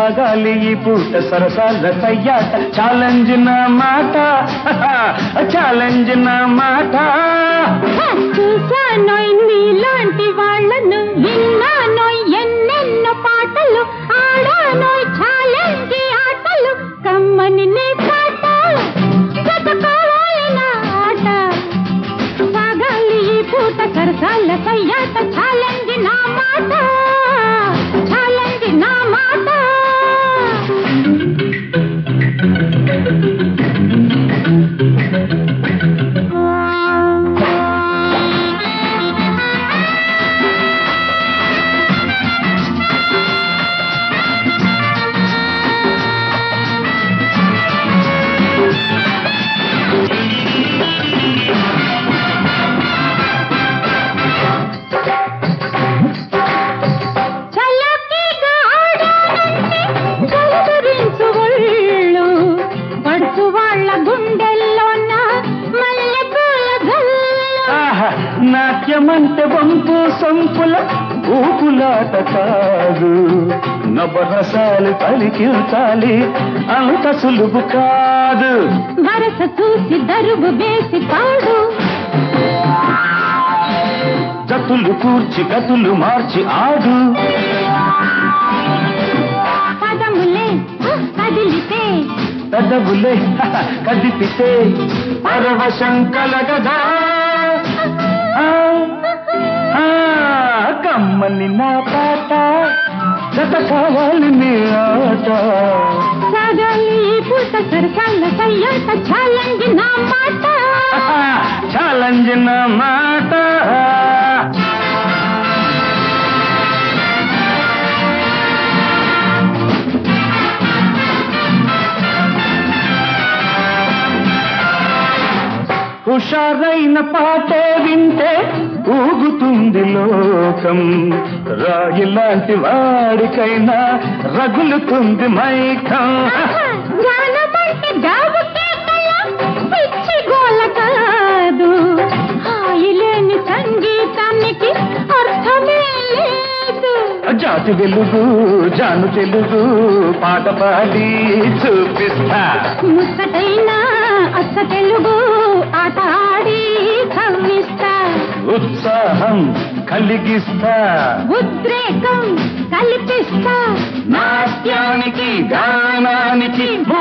సాగాలి ఈ పూట సరసాల సయ్యాట ఛాలెంజ్ నా మాట ఛాలెంజ్ నా మాట చూసానోయ్ నీలాంటి వాళ్ళను విన్నానోయ్ ఎన్నెన్నో పాటలు ఆడానోయ్ ఛాలెంజ్ ఆటలు కమ్మని నీ పాట జతకోవాలి నా ఆట సాగాలి ఈ పూట సరసాల సయ్యాట ఛాలెంజ్ నా మాట ఛాలెంజ్ నా మాట చల్లకిగా ఆడానంటే కలవరించు ఒళ్ళు పడుచు వాళ్ళ గుండెల్లోన మల్లెపూల గల్లు ఆహా, నాట్యమంటే వంపు సొంపుల ఊపులాట కాదు నవరసాలు పలికించాలి అంత సులువు కాదు వరస చూసి దరువు వేసి పాడు జతులు కూర్చి గతులు మార్చి ఆడు పదములే కదిలితే పెదవులే కదిపితే పరవశం కలగదా ఆ, ఆ, కమ్మని నా పాట జత కావాలి నీ ఆట సాగాలి ఈ పూట సరసాల సయ్యాట ఛాలెంజ్ నా మాట ఛాలెంజ్ నా మాట హుషారైన పాటే వింటే ఊగుతుంది లోకం రాయి లాంటి వాడికైనా రగులుతుంది మైకం జ్ఞానమంటే జాబు కేకల పిచ్చి గోల కాదు హాయి లేని సంగీతానికి అర్థమే లేదు జాతి వెలుగు జాను తెలుగు పాట పాడి చూపిస్తా ముచ్చటైన అచ్చ తెలుగు ఆట ఆడి కవ్విస్తా ఉత్సాహం కలిగిస్తా ఉద్రేకం కల్పిస్తా నాట్యానికి గానానికి